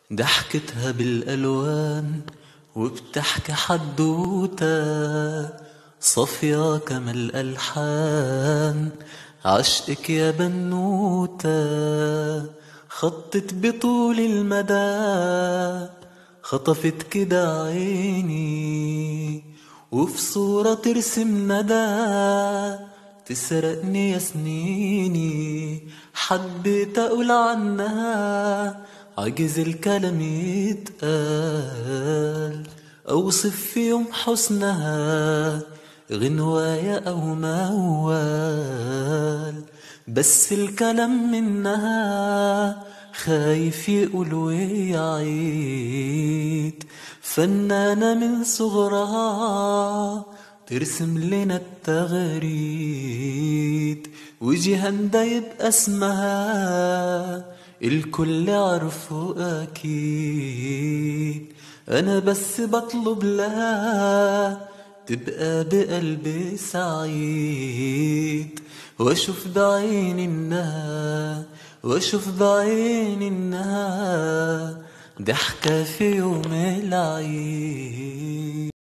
ضحكتها بالألوان وبتحكي حدوتة صافية كما الألحان عشقك يا بنوتة خطت بطول المدى خطفت كده عيني وفي صورة ترسم ندى تسرقني يا سنيني حبيت أقول عنها عجز الكلام يتقال أوصف في يوم حسنها غنواية أو موال بس الكلام منها خايف يقول ويعيد فنانة من صغرها ترسم لنا التغريد وجهندا يبقى اسمها الكل عرفه أكيد أنا بس بطلب لها تبقى بقلبي سعيد واشوف بعيني انها واشوف بعيني انها ضحكة في يوم العيد